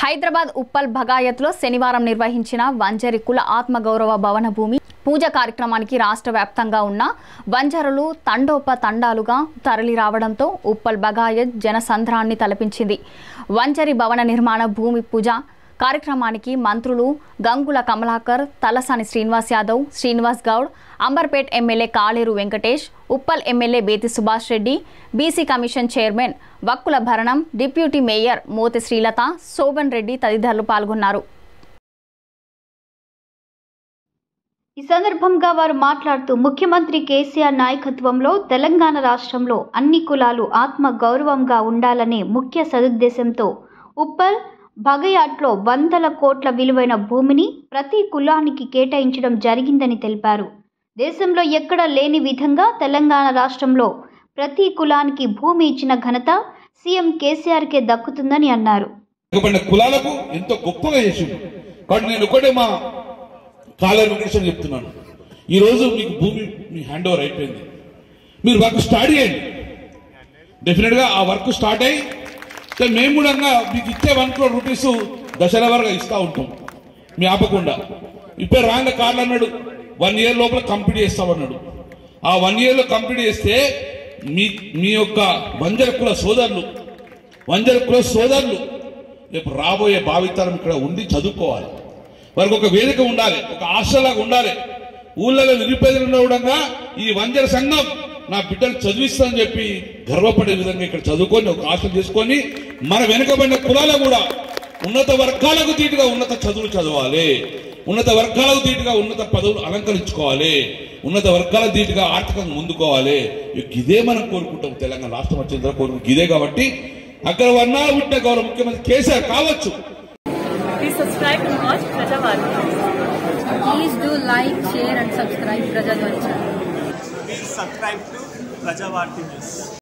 హైదరాబాద్ ఉప్పల్ భగాయత్లో శనివారం నిర్వహించిన వంజరి కుల ఆత్మగౌరవ భవన భూమి పూజ కార్యక్రమానికి రాష్ట్ర వ్యాప్తంగా ఉన్న వంజరులు తండోప తండాలుగా తరలి రావడంతో ఉప్పల్ బగాయత్ జనసంద్రాన్ని తలపించింది వంజరి భవన నిర్మాణ భూమి పూజ కార్యక్రమానికి మంత్రులు Gangula Kamalakar Talasani Srinivas Yadav Srinivas Goud Amberpet MLA Kaleru Venkatesh Uppal MLA Bethi Subhash Reddy BC commission chairman Vakulabharanam deputy mayor Moti Srilatha Shobhan Reddy తదితరులు పాల్గొన్నారు ఈ సందర్భంగా వారు మాట్లాడుతూ ముఖ్యమంత్రి కేసీఆర్ నాయకత్వంలో తెలంగాణ రాష్ట్రంలో అన్ని కులాలు ఆత్మ గౌరవంగా ఉండాలనే ముఖ్య సదుద్దేశంతో ఉప్పల్ భగయాట్లో వందల కోట్ల విలువైన భూమిని ప్రతి కులానికి కేటాయించడం జరిగిందని తెలిపారు దేశంలో ఎక్కడా లేని విధంగా తెలంగాణ రాష్ట్రంలో ప్రతి కులానికి భూమి ఇచ్చిన ఘనత సీఎం కేసీఆర్కే దక్కుతుందని అన్నారు వెనుకబడిన కులాలకు ఎంతో గొప్పగా చేసిండు కాబట్టి నేను ఒకటే మా కాలర్ వెంకటేశ్వర చెప్తున్నాను ఈ రోజు మీకు భూమి మీ హ్యాండ్ ఓవర్ అయిపోయింది మీరు వర్క్ స్టార్ట్ చేయండి డెఫినెట్ గా ఆ వర్క్ స్టార్ట్ అయ్యి సో మేము కూడా మీకు ఇచ్చే వన్ క్రోర్ రూపీస్ దశల వరకు ఇస్తా ఉంటాం మీ ఆపకుండా ఇప్పుడు రాంగ కార్లు అన్నాడు వన్ ఇయర్ లోపల కంప్లీట్ చేస్తామన్నాడు ఆ వన్ ఇయర్ లో కంప్లీట్ చేస్తే మీ మీ యొక్క వంజర కుల సోదరులు వంజర కుల సోదరులు రేపు రాబోయే భావితరం ఇక్కడ ఉండి చదువుకోవాలి వారికి ఒక వేదిక ఉండాలి ఒక ఆశలాగా ఉండాలి ఊళ్ళలో నిరుపేదలు ఉండడంగా ఈ వంజర సంఘం నా బిడ్డలు చదివిస్తానని చెప్పి గర్వపడే విధంగా ఇక్కడ చదువుకొని ఒక ఆశ చేసుకొని మన వెనుకబడిన కులాలు కూడా ఉన్నత వర్గాలకు తీటుగా ఉన్నత చదువులు చదవాలి ఉన్నత వర్గాలకు తీటుగా ఉన్నత పదవులు అలంకరించుకోవాలి ఉన్నత వర్గాల తీటుగా ఆర్థికంగా ముందుకోవాలి ఇదే మనం కోరుకుంటాం తెలంగాణ రాష్ట్రం వచ్చిన తర్వాత కోరుకుంటాం ఇదే కాబట్టి అక్కడ వర్ణాలు పుట్టిన గౌరవ ముఖ్యమంత్రి కేసీఆర్ కావచ్చు Please subscribe to watch Prajavarti. Please do like, share and subscribe Prajadwani channel. Please subscribe to Prajavarti News.